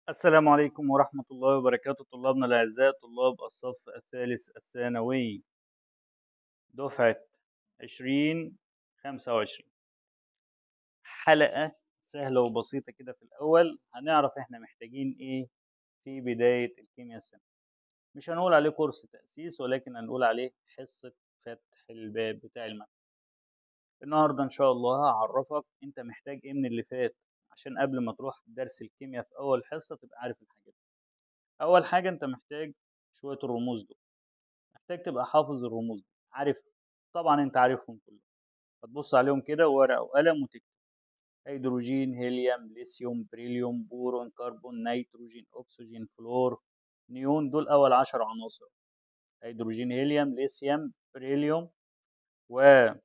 السلام عليكم ورحمة الله وبركاته طلابنا الأعزاء طلاب الصف الثالث الثانوي دفعة عشرين خمسة وعشرين حلقة سهلة وبسيطة كده في الأول هنعرف إحنا محتاجين إيه في بداية الكيمياء السنة مش هنقول عليه كورس تأسيس ولكن هنقول عليه حصة فتح الباب بتاع المنهج النهاردة إن شاء الله هعرفك أنت محتاج إيه من اللي فات عشان قبل ما تروح درس الكيمياء في أول حصة تبقى عارف الحاجات دي. أول حاجة أنت محتاج شوية الرموز دول محتاج تبقى حافظ الرموز دي عارفها طبعا أنت عارفهم كلهم هتبص عليهم كده ورقة وقلم وتكتب هيدروجين هيليوم ليثيوم بريليوم بورون كربون نيتروجين أكسجين فلور نيون دول أول عشر عناصر هيدروجين هيليوم ليثيوم بريليوم و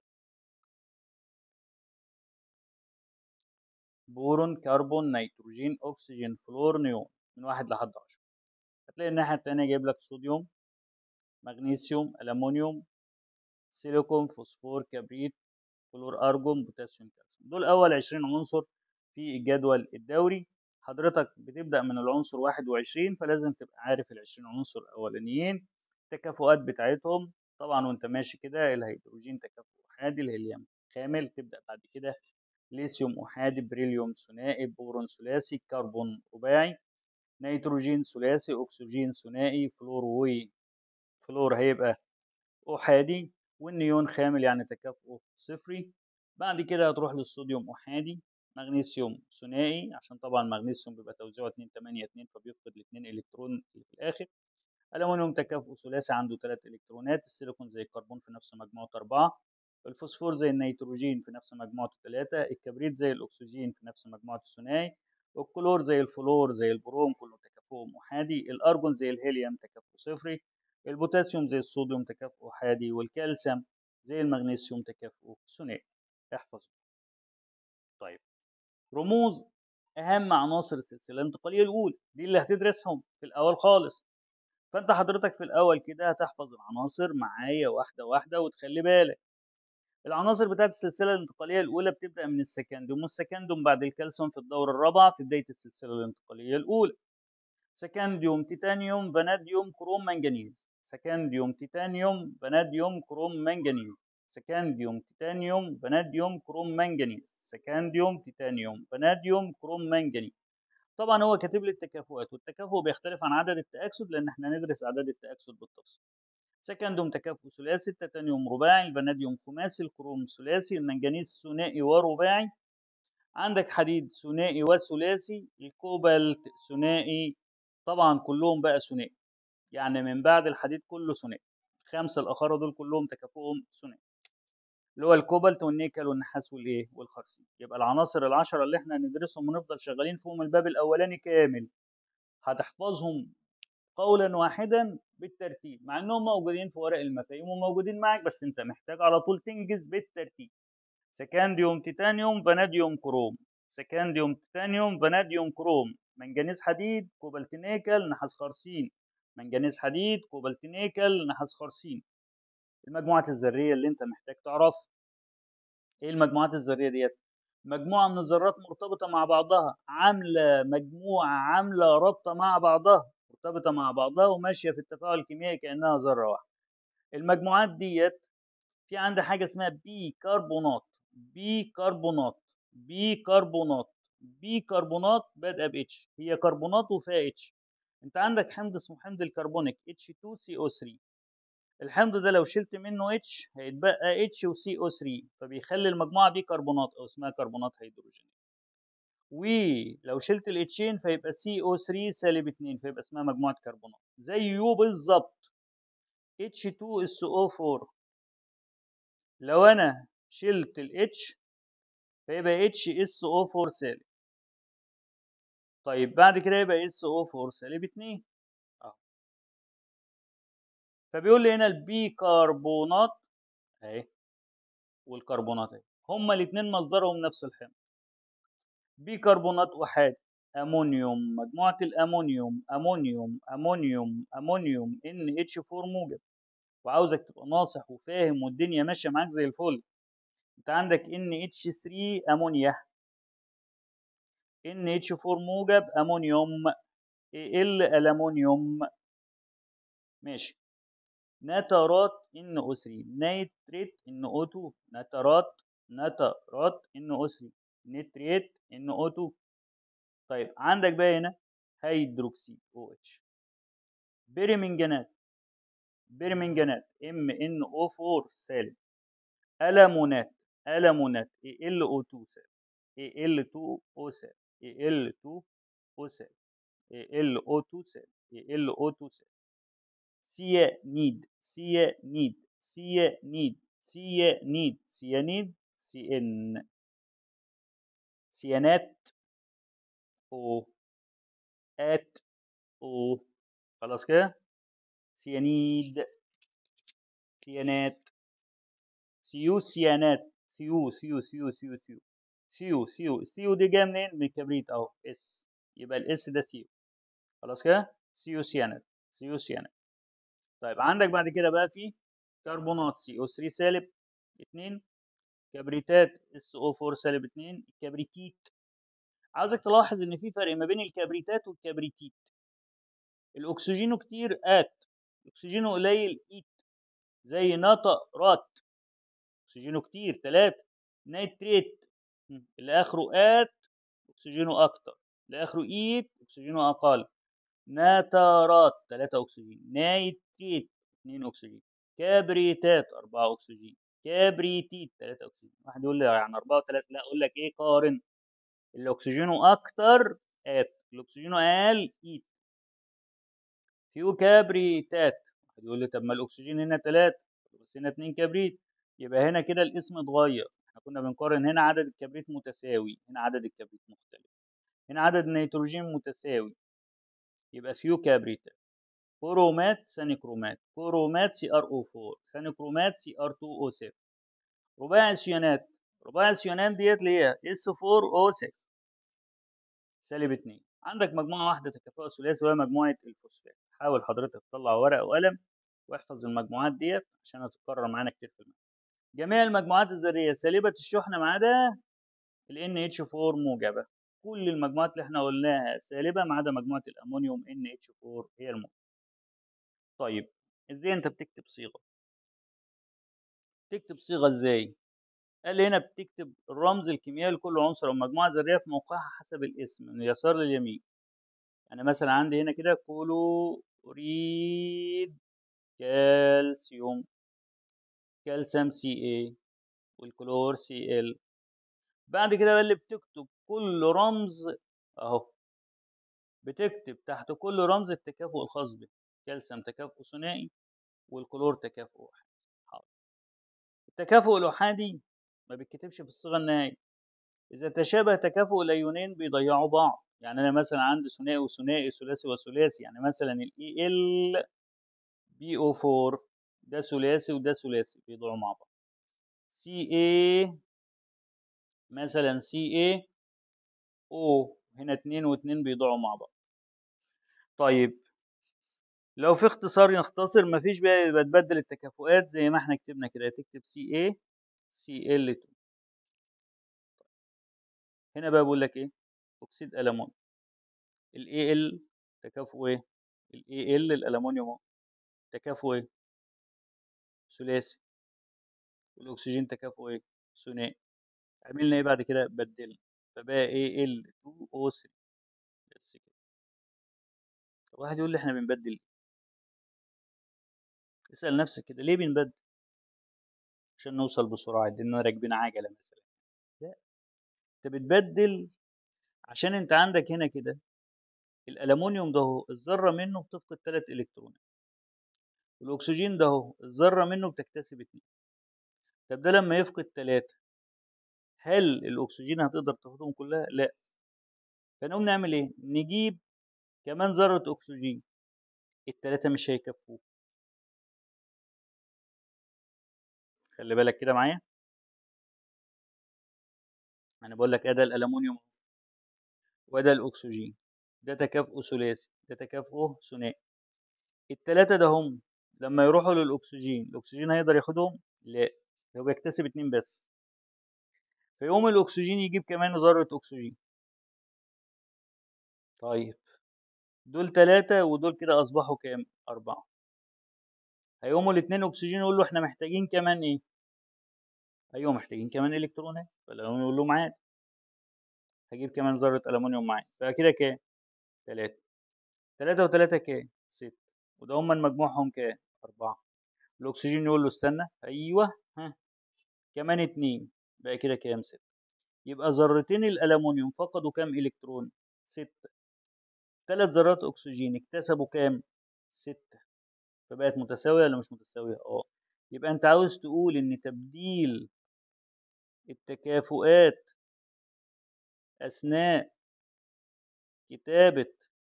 بورون كربون نيتروجين أكسجين فلور نيون من واحد لحد عشرة هتلاقي الناحية التانية جايب لك صوديوم مغنيسيوم ألمونيوم سيليكون فوسفور كبريت فلور أرجون بوتاسيوم كالسيوم دول أول عشرين عنصر في الجدول الدوري حضرتك بتبدأ من العنصر واحد وعشرين فلازم تبقى عارف العشرين عنصر الأولانيين التكافؤات بتاعتهم طبعا وانت ماشي كده الهيدروجين تكافؤ أحادي الهيليوم كامل تبدأ بعد كده ليثيوم أحادي بريليوم ثنائي بورون ثلاثي كربون رباعي نيتروجين ثلاثي أكسجين ثنائي فلور و فلور هيبقى أحادي والنيون خامل يعني تكافؤه صفري بعد كده هتروح للصوديوم أحادي مغنيسيوم ثنائي عشان طبعا المغنيسيوم بيبقى توزيعه 2 8 2 فبيفقد الاثنين الكترون اللي في الاخر الألمنيوم تكافؤ ثلاثي عنده ثلاث الكترونات السيليكون زي الكربون في نفس مجموعة أربعة الفوسفور زي النيتروجين في نفس مجموعة ثلاثة الكبريت زي الأكسجين في نفس مجموعة الثنائي والكلور زي الفلور زي البروم كله تكافؤهم أحادي الأرجون زي الهيليوم تكافؤ صفري البوتاسيوم زي الصوديوم تكافؤ أحادي والكالسيوم زي المغنيسيوم تكافؤ ثنائي احفظ طيب رموز أهم عناصر السلسلة الانتقالية الأولى دي اللي هتدرسهم في الأول خالص فأنت حضرتك في الأول كده هتحفظ العناصر معايا واحدة واحدة وتخلي بالك العناصر بتاعت السلسلة الانتقالية الأولى بتبدأ من السكندوم والسكندوم بعد الكالسيوم في الدورة الرابعة في بداية السلسلة الانتقالية الأولى سكنديوم تيتانيوم فاناديوم كروم منجنيز سكنديوم تيتانيوم فاناديوم كروم منجنيز سكنديوم تيتانيوم فاناديوم كروم منجنيز سكنديوم تيتانيوم فاناديوم كروم منجنيز طبعا هو كاتب لي التكافؤات والتكافؤ بيختلف عن عدد التأكسد لأن احنا ندرس أعداد التأكسد بالتفصيل سكندوم تكافؤ ثلاثي التيتانيوم رباعي الفاناديوم خماسي الكروم ثلاثي المنجنيز ثنائي ورباعي عندك حديد ثنائي وثلاثي الكوبالت ثنائي طبعا كلهم بقى ثنائي يعني من بعد الحديد كله ثنائي الخمسه الاخرى دول كلهم تكافؤهم ثنائي اللي هو الكوبالت والنيكل والنحاس والايه والخرسين يبقى العناصر العشره اللي احنا هندرسهم ونفضل شغالين فيهم الباب الاولاني كامل هتحفظهم قولا واحدا بالترتيب مع انهم موجودين في ورق المفاهيم وموجودين معاك بس انت محتاج على طول تنجز بالترتيب سكانديوم تيتانيوم فاناديوم كروم سكانديوم تيتانيوم فاناديوم كروم منجنيز حديد كوبالت نيكل نحاس خرسين منجنيز حديد كوبالت نيكل نحاس خرسين المجموعات الذريه اللي انت محتاج تعرفها ايه المجموعات الذريه ديت مجموعه من الذرات مرتبطه مع بعضها عامله مجموعه عامله رابطه مع بعضها مرتبطه مع بعضها وماشيه في التفاعل الكيميائي كانها ذره واحده المجموعات ديت في عندها حاجه اسمها بي كربونات بي كربونات بي كربونات بي كربونات بادئه ب اتش هي كربونات وفيها اتش انت عندك حمض اسمه حمض الكربونيك H2CO3 الحمض ده لو شلت منه اتش هيتبقى اتش وسي او 3 فبيخلي المجموعه بي كربونات او اسمها كربونات هيدروجينيه ولو شلت الاتشين فيبقى سي او 3 سالب 2 فيبقى اسمها مجموعه كربونات زي يو بالظبط H2SO4 لو انا شلت الاتش فيبقى HSO4 سالب طيب بعد كده يبقى SO4 سالب 2 اهو فبيقول لي هنا البيكربونات اهي والكربونات اهي هما الاثنين مصدرهم نفس الحمض بيكربونات احادي امونيوم مجموعه الامونيوم امونيوم امونيوم امونيوم ان اتش 4 موجب وعاوزك تبقى ناصح وفاهم والدنيا ماشيه معاك زي الفل انت عندك ان اتش 3 امونيا ان اتش 4 موجب امونيوم ال ألمونيوم ماشي نترات ان او 3 نيتريت ان او 2 نترات نترات ان او 3 نتريت ان او 2 طيب عندك بقى هنا هيدروكسي او اتش بيرمنجانات بيرمنجانات ام ان او 4 سالب ألمونات ألمونات اي ال او 2 سالب اي ال 2 او سالب اي ال 2 او سالب اي ال او 2 سالب اي ال او 2 سالب سيانيد سيانيد سيانيد سيانيد سيانيد سي ان سيانات او ات او خلاص كده سيانيد سيانات سيو سيانات سيو سيو سيو سيو سيو سيو سيو سيو دي جايه منين؟ من الكبريت اهو اس يبقى الاس ده سيو خلاص كده سيو سيانات سيو سيانات طيب عندك بعد كده بقى في كربونات سي او 3 سالب 2 كبريتات اس او 4 سالب 2 الكبريتيت عاوزك تلاحظ ان في فرق ما بين الكبريتات والكبريتيت الاكسجينه كتير ات الاكسجينه قليل ايت زي نطرات اكسجينه كتير 3 نيتريت اللي اخره ات اكسجينه اكتر اللي اخره ايت اكسجينه اقل ناترات 3 اكسجين نيتريت 2 اكسجين كبريتات 4 اكسجين كبريتيت 3 اكسجين واحد يقول لي يعني 4 و3 لا اقول لك ايه قارن الاكسجينو اكتر ات الاكسجينو اقل ايت فيو كبريتات واحد يقول لي طب ما الاكسجين هنا 3 بس هنا 2 كبريت يبقى هنا كده الاسم اتغير احنا كنا بنقارن هنا عدد الكبريت متساوي هنا عدد الكبريت مختلف هنا عدد النيتروجين متساوي يبقى سيو كبريتات كرومات ثاني كرومات كرومات سي ار او 4 ثاني كرومات سي ار 2 او 7 رباعي السيانات رباعي السيانات ديت اللي هي اس 4 او 6 سالب 2 عندك مجموعه واحده تكافؤ ثلاثي وهي مجموعه الفوسفات حاول حضرتك تطلع ورقه وقلم واحفظ المجموعات ديت عشان هتتكرر معانا كتير في المنهج جميع المجموعات الذريه سالبه الشحنه ما عدا ال NH4 موجبه كل المجموعات اللي احنا قلناها سالبه ما عدا مجموعه الامونيوم NH4 هي الموجبه طيب ازاي انت بتكتب صيغه تكتب صيغه ازاي قال لي هنا بتكتب الرمز الكيميائي لكل عنصر او مجموعه ذريه في موقعها حسب الاسم من اليسار لليمين يعني مثلا عندي هنا كده كلوريد كالسيوم كالسيوم سي اي والكلور سي ال بعد كده بقى اللي بتكتب كل رمز اهو بتكتب تحت كل رمز التكافؤ الخاص به كالسيوم تكافؤ ثنائي والكلور تكافؤ احادي حاضر التكافؤ الاحادي ما بيتكتبش في الصيغه النهائيه اذا تشابه تكافؤ الايونين بيضيعوا بعض يعني انا مثلا عندي ثنائي وثنائي ثلاثي وثلاثي يعني مثلا الاي ال بي او 4 ده ثلاثي وده ثلاثي بيضيعوا مع بعض سي اي مثلا سي اي او هنا اتنين واتنين بيضيعوا مع بعض طيب لو في اختصار نختصر مفيش بقى يبقى تبدل التكافؤات زي ما احنا كتبنا كده تكتب سي اي سي ال 2 هنا بقى بقول لك ايه اكسيد الومنيوم الاي ال تكافؤ ايه الاي ال الالومنيوم اهو تكافؤ ايه ثلاثي والاكسجين تكافؤ ايه ثنائي عملنا ايه بعد كده بدلنا فبقى ايه ال 2 او 3 بس كده واحد يقول لي احنا بنبدل ليه؟ اسال نفسك كده ليه بنبدل عشان نوصل بسرعه عندنا راكبين عجله مثلا لا انت بتبدل عشان انت عندك هنا كده الالومنيوم ده اهو الذره منه بتفقد 3 الكترونات والاكسجين ده اهو الذره منه بتكتسب 2 طب ده لما يفقد 3 هل الاكسجين هتقدر تاخدهم كلها لا فنقوم نعمل ايه نجيب كمان ذره اكسجين الثلاثه مش هيكفوه خلي بالك كده معايا انا بقول لك ادي الالومنيوم وده الاكسجين ده تكافؤ ثلاثي ده تكافؤ ثنائي الثلاثه ده هم لما يروحوا للاكسجين الاكسجين هيقدر ياخدهم لا هو بيكتسب اتنين بس فيقوم الاكسجين يجيب كمان ذره اكسجين طيب دول تلاتة ودول كده أصبحوا كام؟ أربعة هيقوموا الاتنين أكسجين يقول له إحنا محتاجين كمان إيه؟ أيوه محتاجين كمان إلكترونات فالألمنيوم يقول لهم عادي هجيب كمان ذرة ألمنيوم معايا بقى كده كام؟ تلاتة تلاتة وتلاتة كام؟ ستة وده هما مجموعهم كام؟ أربعة الأكسجين يقول له استنى أيوه ها كمان اتنين بقى كده كام؟ ستة يبقى ذرتين الألمنيوم فقدوا كام إلكترون؟ ستة تلات ذرات أكسجين اكتسبوا كام؟ ستة فبقت متساوية ولا مش متساوية؟ اه يبقى أنت عاوز تقول إن تبديل التكافؤات أثناء كتابة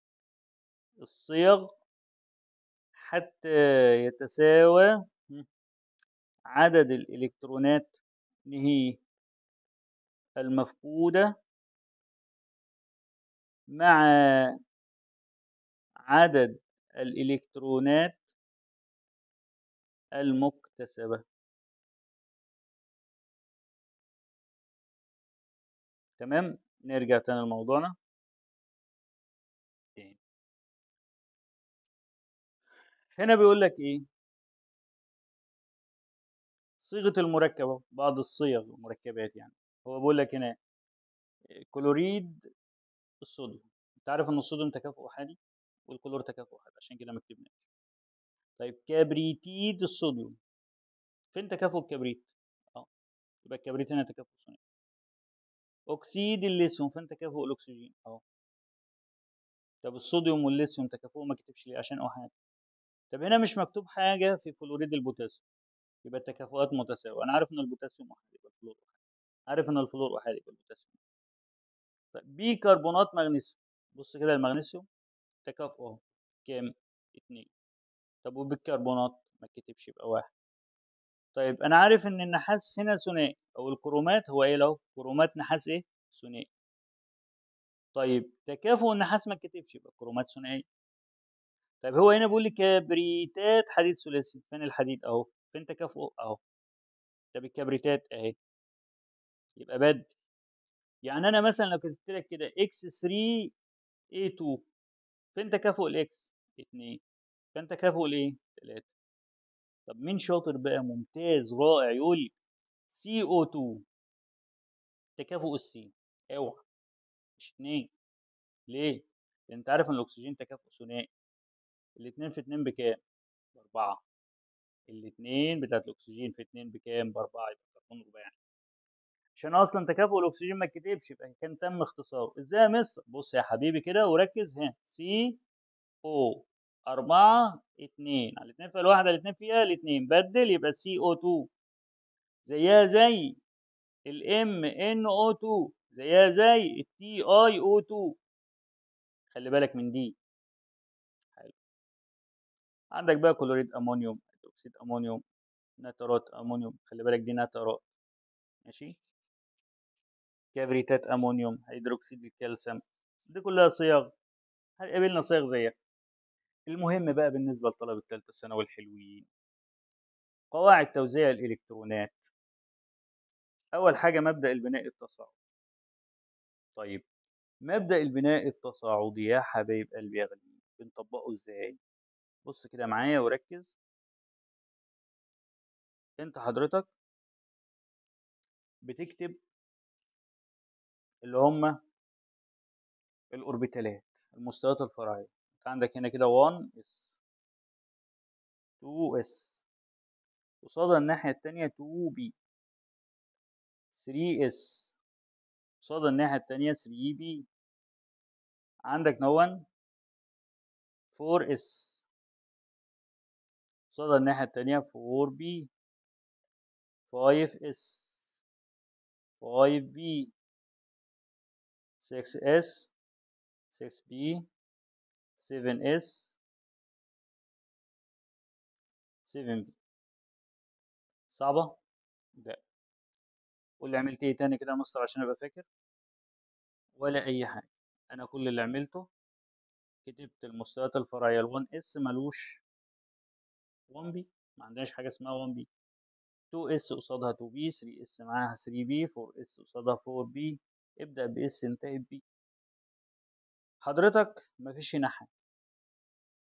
الصيغ حتى يتساوى عدد الإلكترونات هي المفقودة مع عدد الإلكترونات المكتسبة تمام نرجع تاني لموضوعنا تاني هنا بيقول لك ايه صيغة المركبة بعض الصيغ المركبات يعني هو بيقول لك هنا كلوريد الصوديوم انت عارف ان الصوديوم تكافؤ احادي والكلور تكافؤ احادي عشان كده ما كتبناش طيب كبريتيد الصوديوم فين تكافؤ الكبريت اه يبقى الكبريت هنا تكافؤ ثنائي اكسيد الليثيوم فين تكافؤ الاكسجين اهو طب الصوديوم والليثيوم تكافؤهم ما كتبش ليه عشان احادي طب هنا مش مكتوب حاجه في فلوريد البوتاسيوم يبقى التكافؤات متساويه انا عارف ان البوتاسيوم احادي يبقى الفلور احادي عارف ان الفلور احادي يبقى البوتاسيوم طيب بيكربونات مغنيسيوم بص كده المغنيسيوم تكافؤه اهو كام اتنين طب وبالكربونات ما كتبش يبقى واحد طيب انا عارف ان النحاس هنا ثنائي او الكرومات هو ايه لو كرومات نحاس ايه ثنائي طيب تكافؤ النحاس ما كتبش يبقى كرومات ثنائي طيب هو هنا بيقول لي كبريتات حديد ثلاثي فين الحديد اهو فين تكافؤه اهو طب الكبريتات اهي يبقى بدل يعني انا مثلا لو كتبت لك كده اكس 3 a 2 فين تكافؤ الاكس 2 فين تكافؤ الايه 3 طب مين شاطر بقى ممتاز رائع يقول لي سي او 2 تكافؤ السي اوعى مش 2 ليه؟ لان انت عارف ان الاكسجين تكافؤ ثنائي الاثنين في اتنين بكام؟ باربعة الاثنين بتاعت الاكسجين في اتنين بكام؟ باربعة يبقى كربون رباعي عشان اصلا تكافؤ الاكسجين ما اتكتبش يبقى كان تم اختصاره ازاي يا مستر؟ بص يا حبيبي كده وركز هنا سي او أربعة اتنين على الاتنين فيها الواحدة الاتنين فيها الاتنين بدل يبقى سي او 2 زيها زي الام ان او 2 زيها زي التي اي او 2 خلي بالك من دي حلو عندك بقى كلوريد امونيوم هيدروكسيد امونيوم نترات امونيوم خلي بالك دي نترات ماشي كبريتات امونيوم هيدروكسيد الكالسيوم دي كلها صيغ هتقابلنا صيغ زيها المهم بقى بالنسبه لطلبه الثالثه ثانوي الحلوين قواعد توزيع الالكترونات اول حاجه مبدا البناء التصاعدي طيب مبدا البناء التصاعدي يا حبايب قلبي يا غاليين بنطبقه ازاي بص كده معايا وركز انت حضرتك بتكتب اللي هم الاوربيتالات المستويات الفرعيه انت عندك هنا كده 1 اس 2 اس قصادها الناحيه التانية 2 بي 3 اس قصاد الناحيه التانية 3 بي عندك نون 4 اس قصاد الناحيه التانية 4 بي 5 اس 5 بي 6 اس 6 بي 7 اس 7 بي صعبة؟ لا قول لي عملت ايه تاني كده يا مستر عشان ابقى فاكر ولا اي حاجة انا كل اللي عملته كتبت المستويات الفرعية ال 1 اس ملوش 1 بي ما عندناش حاجة اسمها 1 بي 2 اس قصادها 2 بي 3 اس معاها 3 بي 4 اس قصادها 4 بي ابدأ باس انتهي بي حضرتك مفيش هنا حاجة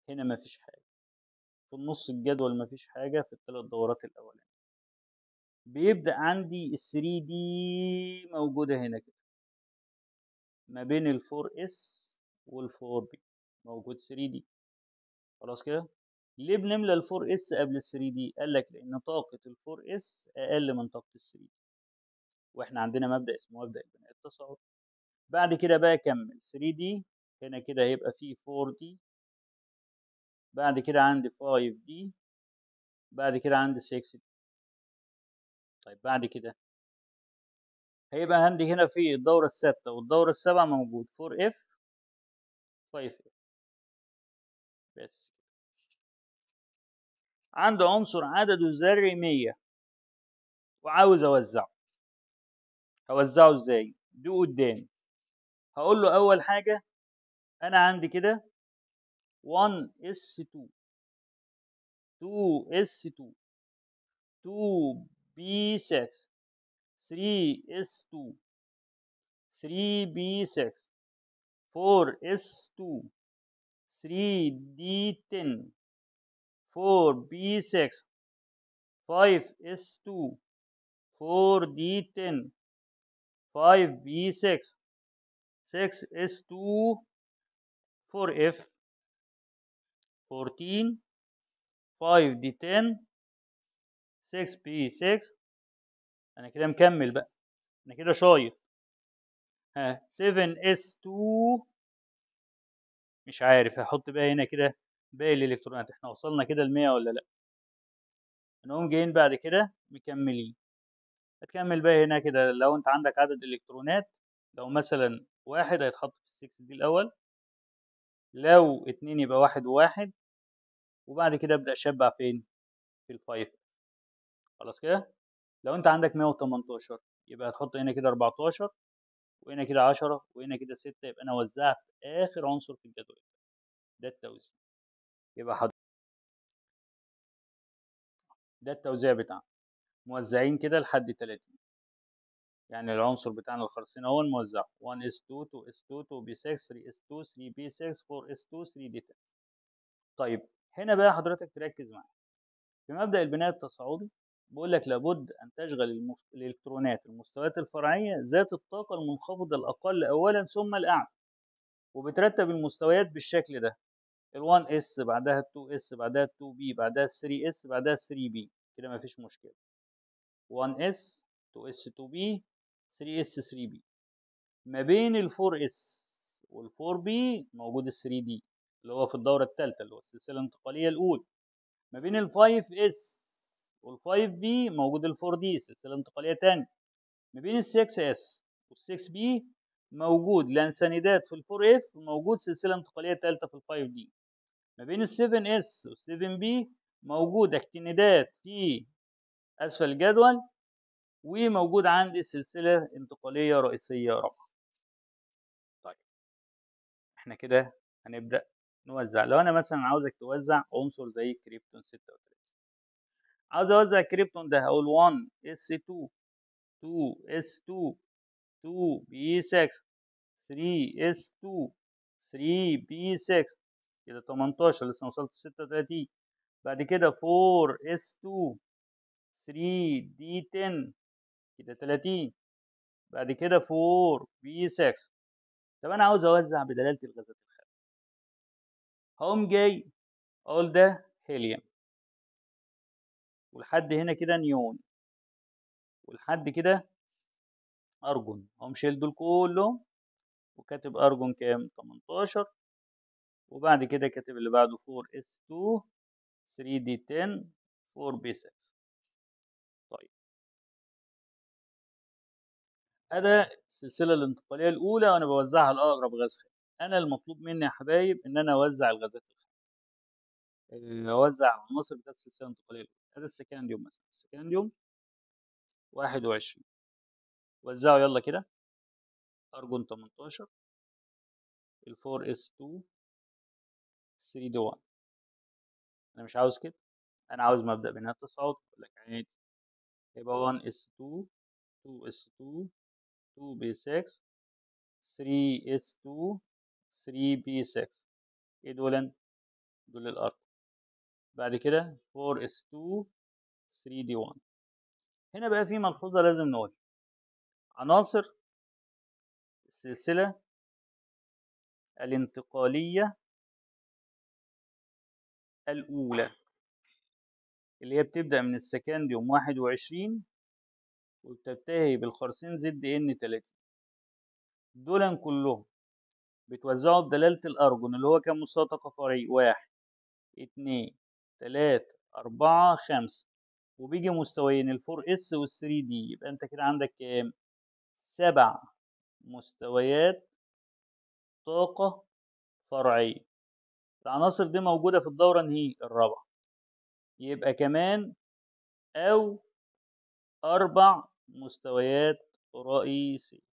هنا مفيش حاجة في النص الجدول مفيش حاجة في الثلاث دورات الأولانية بيبدأ عندي ال 3 دي موجودة هنا كده ما بين ال 4 اس وال 4 بي موجود 3 دي خلاص كده ليه بنملى ال 4 اس قبل ال 3 دي قال لك لان طاقه ال 4 اس اقل من طاقه ال 3 دي واحنا عندنا مبدا اسمه مبدا البناء التصاعدي بعد كده بقى كمل 3 دي هنا كده هيبقى فيه 4 دي بعد كده عندي 5 دي بعد كده عندي 6 دي طيب بعد كده هيبقى عندي هنا في الدورة الستة والدورة السابعة موجود 4 اف 5 اف بس عنده عنصر عدده ذري 100 وعاوز اوزعه هوزعه ازاي دي قدامي هقول له اول حاجه انا عندي كده 1 اس 2 2 اس 2 2 بي 6 3 اس 2 3 بي 6 4 اس 2 3 دي 10 4 بي 6 5 اس 2 4 دي 10 5 بي 6 6 اس 2 4 اف 14 5 دي 10 6 بي 6 انا كده مكمل بقى انا كده شايط ها 7 اس 2 مش عارف هحط بقى هنا كده باقي الالكترونات احنا وصلنا كده ل 100 ولا لا نقوم جايين بعد كده مكملين هتكمل بقى هنا كده لو انت عندك عدد الكترونات لو مثلا واحد هيتحط في السكس دي الاول لو اتنين يبقى واحد وواحد وبعد كده ابدا اشبع فين في الفايف خلاص كده لو انت عندك 118 يبقى هتحط هنا كده 14 وهنا كده 10 وهنا كده 6 يبقى انا وزعت اخر عنصر في الجدول ده التوزيع يبقى حضر ده التوزيع بتاعنا موزعين كده لحد 30 يعني العنصر بتاعنا الخرسين اهو موزع 1 اس 2 2 اس 2 2 بي 6 3 اس 2 3 بي 6 4 اس 2 3 دي 10 طيب هنا بقى حضرتك تركز معايا في مبدأ البناء التصاعدي بقول لك لابد أن تشغل المف... الإلكترونات المستويات الفرعية ذات الطاقة المنخفضة الأقل أولا ثم الأعلى وبترتب المستويات بالشكل ده ال 1 اس بعدها ال 2 اس بعدها ال 2 بي بعدها ال 3 اس بعدها ال 3 بي كده مفيش مشكلة 1 اس 2 اس 2 بي 3 اس 3 بي ما بين ال 4 اس وال 4 بي موجود ال 3 دي اللي هو في الدورة الثالثة اللي هو السلسلة الانتقالية الأولى ما بين ال 5 اس وال 5 بي موجود ال 4 دي سلسلة انتقالية تانية ما بين ال 6 اس وال 6 بي موجود لانسانيدات في ال 4 اف وموجود سلسلة انتقالية تالتة في ال 5 دي ما بين ال 7 اس وال 7 بي موجود اكتينيدات في أسفل الجدول وموجود عندي سلسلة انتقالية رئيسية رابعة طيب احنا كده هنبدأ نوزع لو انا مثلا عاوزك توزع عنصر زي كريبتون 36 عاوز اوزع الكريبتون ده هقول 1 اس 2 2 اس 2 2 بي 6 3 اس 2 3 بي 6 كده 18 لسه وصلت 36 بعد كده 4 اس 2 3 دي 10 كده 30 بعد كده 4 بي 6 طب انا عاوز اوزع بدلاله الغازات الخام هقوم جاي اقول ده هيليوم ولحد هنا كده نيون ولحد كده ارجون هقوم شايل دول كلهم وكاتب ارجون كام 18 وبعد كده كاتب اللي بعده 4 اس 2 3 دي 10 4 بي 6 طيب هذا السلسلة الانتقالية الأولى وأنا بوزعها لأقرب غاز خام أنا المطلوب مني يا حبايب إن أنا أوزع الغازات الخام أوزع العناصر بتاعت السلسلة الانتقالية الأولى هذا السكنديوم مثلا السكنديوم واحد وعشرين وزعوا يلا كده أرجون 18 الفور اس 2 3 دي 1 أنا مش عاوز كده أنا عاوز مبدأ بناء التصاعد أقول لك عادي يبقى 1 اس 2 2 اس 2 2 بي 6 3 اس 2 3 بي 6 ايه دول دول الارقام بعد كده 4s2 3d1 هنا بقى في ملحوظه لازم نقولها عناصر السلسله الانتقاليه الاولى اللي هي بتبدا من السكنديوم 21 وبتنتهي بالخرسين زد ان 30 دول كلهم بيتوزعوا بدلالة الأرجون اللي هو كام مستوى طاقة فرعي واحد اتنين تلاتة أربعة خمسة وبيجي مستويين الفور اس والثري دي يبقى انت كده عندك كام سبع مستويات طاقة فرعية العناصر دي موجودة في الدورة انهي الرابعة يبقى كمان أو أربع مستويات رئيسية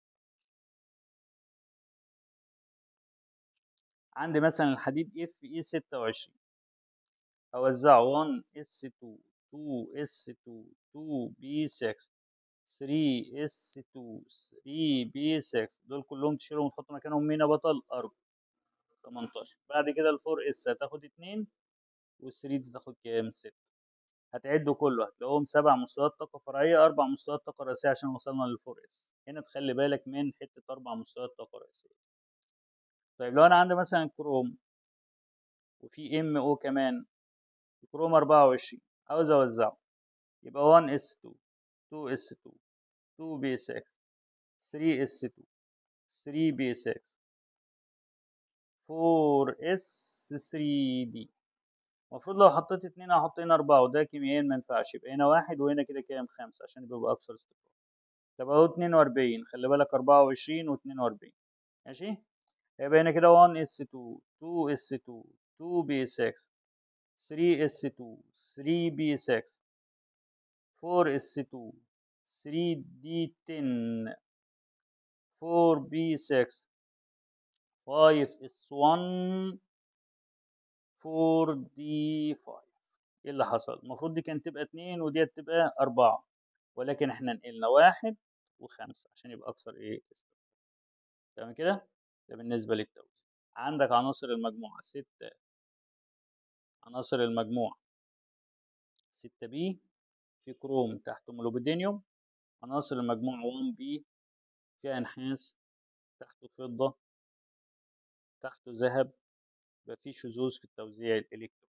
عندي مثلا الحديد اف اي 26 اوزعه 1 اس 2 2 اس 2 2 بي 6 3 اس 2 3 بي 6 دول كلهم تشيلهم وتحط مكانهم مين يا بطل ارجو 18 بعد كده الفور اس هتاخد 2 وال3 دي تاخد كام 6 هتعدوا كله هتلاقوهم سبع مستويات طاقة فرعية أربع مستويات طاقة رئيسية عشان وصلنا للفور اس هنا تخلي بالك من حتة أربع مستويات طاقة رئيسية طيب لو أنا عندي مثلا كروم وفي ام او كمان كروم 24 عاوز أوزعه يبقى 1 اس 2 2 اس 2 2 بي 6 3 اس 2 3 بي 6 4 اس 3 دي المفروض لو حطيت اتنين هحط هنا أربعة وده كيميائيا ما ينفعش يبقى هنا واحد وهنا كده كام خمسة عشان يبقى أكثر استقرار طب أهو اتنين وأربعين خلي بالك أربعة وعشرين واتنين وأربعين ماشي يبقى هنا كده 1 اس 2 2 اس 2 2 بي 6 3 اس 2 3 بي 6 4 اس 2 3 دي 10 4 بي 6 5 اس 1 4 دي 5 ايه اللي حصل المفروض دي كانت تبقى 2 ودي تبقى 4 ولكن احنا نقلنا واحد وخمسة عشان يبقى اكثر ايه استقرار تمام كده ده بالنسبه للتوزيع عندك عناصر المجموعه 6 عناصر المجموعه 6 بي في كروم تحته مولوبيدينيوم عناصر المجموعه 1 بي فيها نحاس تحته فضه تحته ذهب يبقى في شذوذ في التوزيع الالكتروني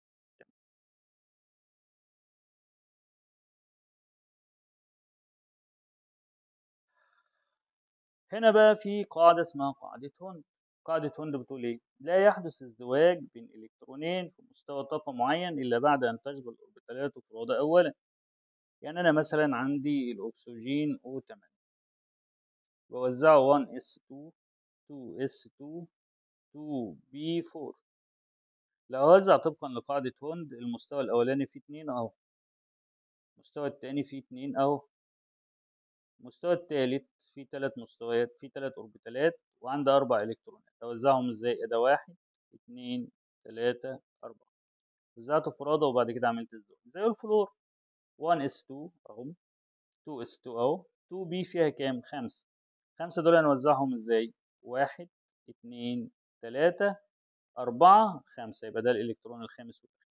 هنا بقى في قاعدة اسمها قاعدة هوند قاعدة هوند بتقول ايه؟ لا يحدث ازدواج بين الكترونين في مستوى طاقة معين إلا بعد أن تشغل الأوربيتالات وفرادة أولا يعني أنا مثلا عندي الأكسجين O8 بوزعه 1s2 2s2 2b4 لو أوزع طبقا لقاعدة هوند المستوى الأولاني فيه اتنين أهو المستوى التاني فيه اتنين أهو المستوى التالت فيه تلات مستويات فيه تلات أوربيتالات وعنده أربع إلكترونات أوزعهم إزاي؟ ده واحد اتنين تلاتة أربعة وزعته فرادة وبعد كده عملت الزوج زي الفلور 1s2 أهم 2s2 أهو 2b فيها كام؟ خمسة خمسة دول هنوزعهم إزاي؟ واحد اتنين تلاتة أربعة خمسة يبقى ده الإلكترون الخامس والأخير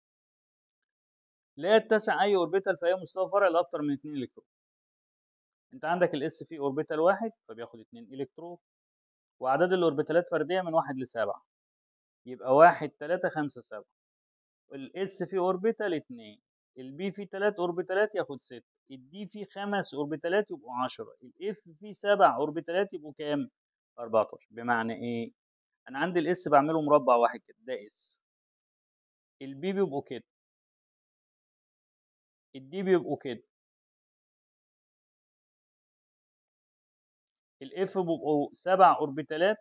لا يتسع أي أوربيتال في أي مستوى فرعي لأكتر من اتنين إلكترون أنت عندك الإس في أوربيتال واحد فبياخد اتنين إلكترون وأعداد الأوربيتالات فردية من واحد لسبعة يبقى واحد تلاتة خمسة سبعة الإس في أوربيتال اتنين البي فيه تلات أوربيتالات ياخد ستة الدي فيه خمس أوربيتالات يبقوا عشرة الإف فيه سبع أوربيتالات يبقوا كام؟ 14 بمعنى إيه؟ أنا عندي الإس بعمله مربع واحد كده ده إس البي بيبقوا كده الدي بيبقوا كده الاف بيبقوا سبع اوربيتالات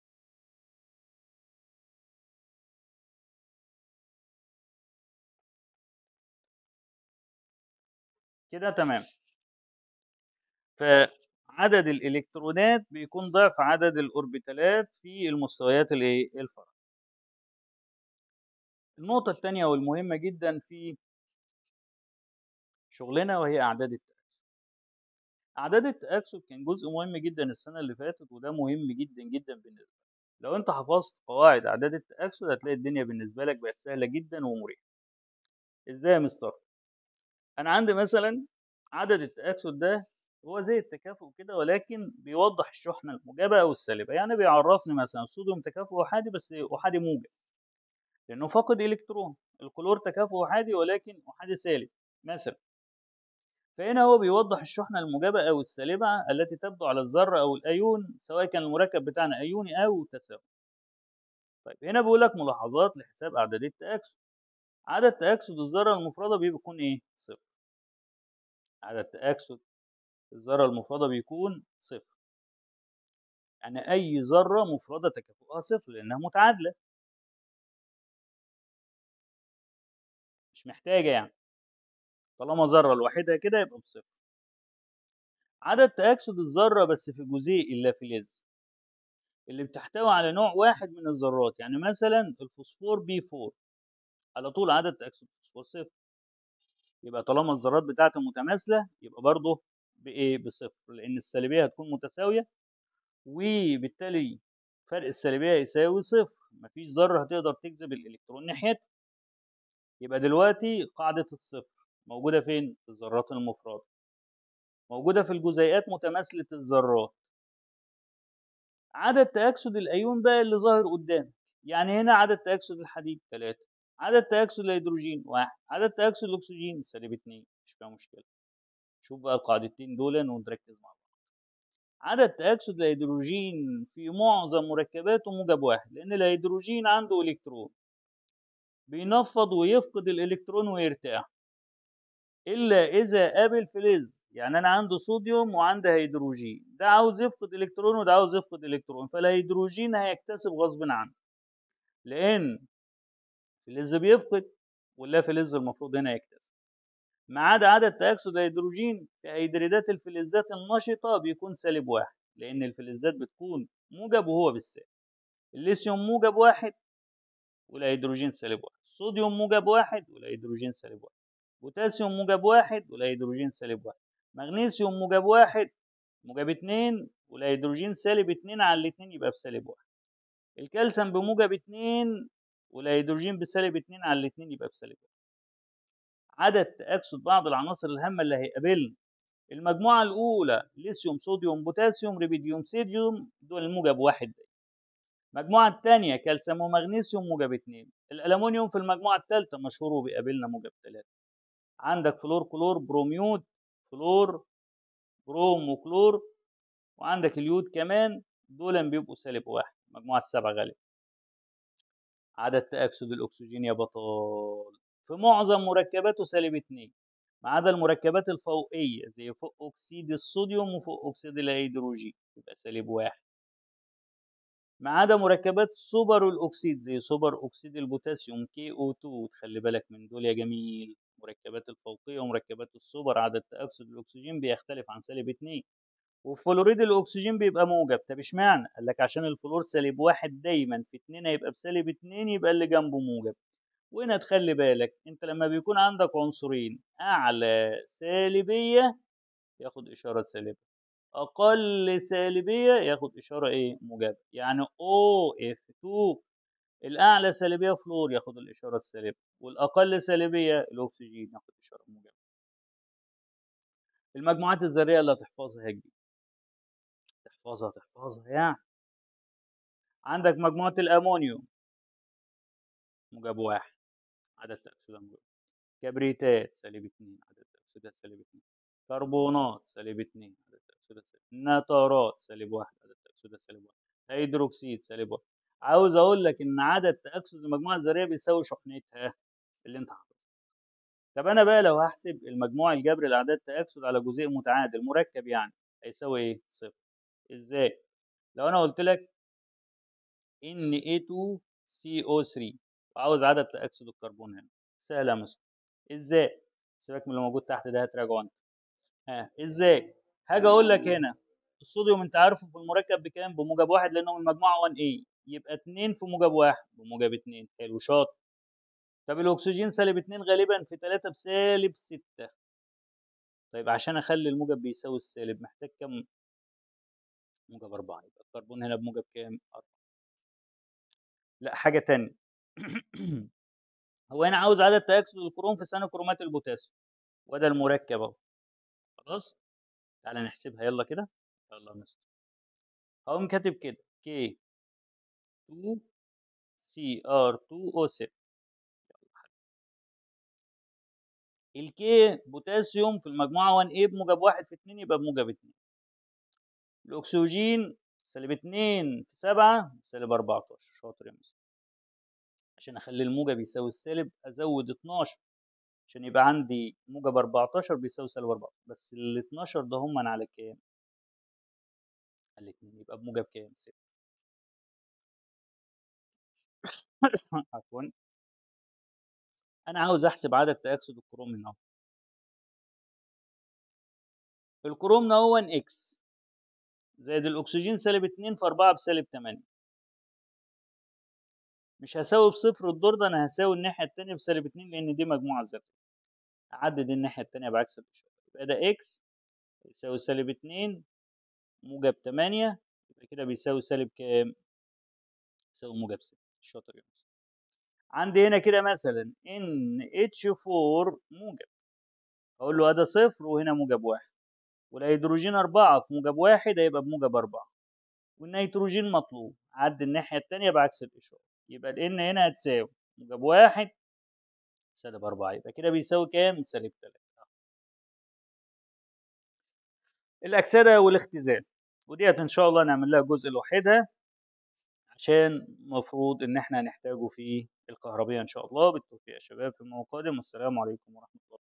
كده تمام فعدد الالكترونات بيكون ضعف عدد الاوربيتالات في المستويات الايه الفرع النقطة الثانية والمهمة جدا في شغلنا وهي أعداد التأكسد. أعداد التأكسد كان جزء مهم جدا السنة اللي فاتت وده مهم جدا جدا بالنسبة لي. لو انت حفظت قواعد اعداد التاكسد هتلاقي الدنيا بالنسبه لك بقت سهله جدا ومريحه ازاي يا مستر انا عندي مثلا عدد التاكسد ده هو زي التكافؤ كده ولكن بيوضح الشحنه الموجبه او السالبه يعني بيعرفني مثلا الصوديوم تكافؤ احادي بس احادي موجب لانه فاقد الكترون الكلور تكافؤ احادي ولكن احادي سالب مثلا فهنا هو بيوضح الشحنة الموجبة أو السالبة التي تبدو على الذرة أو الأيون سواء كان المركب بتاعنا أيوني أو تساوي. طيب هنا بيقول لك ملاحظات لحساب أعداد التأكسد. عدد تأكسد الذرة المفردة بيكون إيه؟ صفر. عدد تأكسد الذرة المفردة بيكون صفر. يعني أي ذرة مفردة تكافؤها صفر لأنها متعادلة. مش محتاجة يعني. طالما ذرة لوحدها كده يبقى بصفر. عدد تأكسد الذرة بس في جزيء اللافلز اللي بتحتوي على نوع واحد من الذرات يعني مثلا الفوسفور بي 4 على طول عدد تأكسد الفوسفور صفر يبقى طالما الذرات بتاعته متماثلة يبقى برضه بإيه بصفر لأن السالبية هتكون متساوية وبالتالي فرق السالبية يساوي صفر مفيش ذرة هتقدر تجذب الإلكترون ناحيتها يبقى دلوقتي قاعدة الصفر موجودة فين؟ في الذرات المفردة موجودة في الجزيئات متماثلة الذرات عدد تأكسد الأيون بقى اللي ظاهر قدامك يعني هنا عدد تأكسد الحديد 3 عدد تأكسد الهيدروجين 1 عدد تأكسد الأكسجين سالب 2 مش فيها مشكلة شوف بقى القاعدتين دول ونركز مع بعض عدد تأكسد الهيدروجين في معظم مركباته موجب واحد لأن الهيدروجين عنده إلكترون بينفض ويفقد الإلكترون ويرتاح إلا إذا قابل فلز يعني انا عندي صوديوم وعندي هيدروجين ده عاوز يفقد الكترون وده عاوز يفقد الكترون فالهيدروجين هيكتسب غصب عنه لان فلز بيفقد ولا فلز المفروض هنا يكتسب ما عدا عدد تأكسد الهيدروجين في هيدريدات الفلزات النشطة بيكون سالب واحد لأن الفلزات بتكون موجب وهو بالسالب الليثيوم موجب واحد والهيدروجين سالب واحد الصوديوم موجب واحد والهيدروجين سالب واحد بوتاسيوم موجب واحد والهيدروجين سالب واحد مغنيسيوم موجب واحد موجب اتنين والهيدروجين سالب اتنين على الاتنين يبقى بسالب واحد الكالسيوم بموجب اتنين والهيدروجين بسالب اتنين على الاتنين يبقى بسالب واحد عدد تأكسد بعض العناصر الهامة اللي هيقابلنا المجموعة الأولى ليثيوم صوديوم بوتاسيوم ريبيديوم سيديوم دول الموجب واحد دي. المجموعة الثانية كالسيوم ومغنيسيوم موجب اتنين الألمونيوم في المجموعة الثالثة مشهور وبيقابلنا موجب ثلاثة عندك فلور كلور بروميود فلور بروم وكلور وعندك اليود كمان دول بيبقوا سالب واحد مجموعة السبعة غالبا عدد تأكسد الأكسجين يا بطال في معظم مركباته سالب اتنين ما عدا المركبات الفوقية زي فوق أكسيد الصوديوم وفوق أكسيد الهيدروجين يبقى سالب واحد ما عدا مركبات سوبر الأكسيد زي سوبر أكسيد البوتاسيوم كي او 2 تخلي بالك من دول يا جميل مركبات الفوقية ومركبات السوبر عدد تأكسد الأكسجين بيختلف عن سالب اتنين وفلوريد الأكسجين بيبقى موجب طب اشمعنى؟ قال لك عشان الفلور سالب واحد دايما في اتنين هيبقى بسالب اتنين يبقى اللي جنبه موجب وهنا تخلي بالك انت لما بيكون عندك عنصرين أعلى سالبية ياخد إشارة سالبة أقل سالبية ياخد إشارة إيه؟ موجبة يعني OF2 الأعلى سالبية فلور ياخد الإشارة السالبة والأقل سالبية الأكسجين ياخد إشارة موجبة المجموعات الذرية اللي هتحفظها هي جديد تحفظها تحفظها يعني عندك مجموعة الأمونيوم موجب واحد عدد تأكسدها موجب كبريتات سالب اتنين عدد تأكسدها سالب اتنين كربونات سالب اتنين عدد تأكسدها سالب نترات سالب واحد عدد تأكسدها سالب واحد هيدروكسيد سالب واحد عاوز اقول لك ان عدد تاكسد المجموعه الذريه بيساوي شحنتها اللي انت حاططها طب انا بقى لو هحسب المجموع الجبري لاعداد تاكسد على جزيء متعادل مركب يعني هيساوي ايه صفر ازاي لو انا قلت لك ان A2CO3 وعاوز عدد تاكسد الكربون هنا سهله مثلا ازاي سيبك من اللي موجود تحت ده هتراجعه انت ها ازاي هاجي اقول لك هنا الصوديوم انت عارفه في المركب بكام بموجب واحد لانه من المجموعه 1A يبقى 2 في موجب واحد بموجب 2 حلو شاطر طب الاكسجين سالب 2 غالبا في 3 بسالب 6 طيب عشان اخلي الموجب بيساوي السالب محتاج كم موجب 4 يبقى الكربون هنا بموجب كام 4 لا حاجه تانية هو هنا عاوز عدد تاكسد الكروم في ثاني كرومات البوتاسيوم وده المركب اهو خلاص تعالى نحسبها يلا كده يلا نسطر هقوم كاتب كده كي 2 سي ار 2 او 7 الكي بوتاسيوم في المجموعه 1 a بموجب 1 في 2 يبقى بموجب 2 الاكسجين سالب 2 في 7 سالب 14 شاطر يا مستر عشان اخلي الموجب يساوي السالب ازود 12 عشان يبقى عندي موجب 14 بيساوي سالب 4 بس ال 12 ده هم على كام؟ على الاثنين يبقى بموجب كام؟ 6 عفوا انا عاوز احسب عدد تاكسد الكروم هنا الكروم هو اكس زائد الاكسجين سالب 2 في 4 بسالب 8 مش هساوي بصفر الدور ده انا هساوي الناحيه الثانيه بسالب 2 لان دي مجموعه ذاتيه اعدد الناحيه الثانيه بعكس الاشاره يبقى ده اكس يساوي سالب 2 موجب 8 يبقى كده بيساوي سالب كام؟ يساوي موجب 6 شاطر يا مستر عندي هنا كده مثلا ان اتش 4 موجب اقول له ده صفر وهنا موجب واحد والهيدروجين أربعة في موجب واحد هيبقى بموجب أربعة والنيتروجين مطلوب عد الناحية التانية بعكس الإشارة يبقى الإن هنا هتساوي موجب واحد سالب أربعة يبقى كده بيساوي كام؟ سالب تلاتة الأكسدة والاختزال وديت إن شاء الله نعمل لها جزء لوحدها عشان المفروض إن إحنا هنحتاجه في الكهربية إن شاء الله بالتوفيق يا شباب في الموقع القادم والسلام عليكم ورحمة الله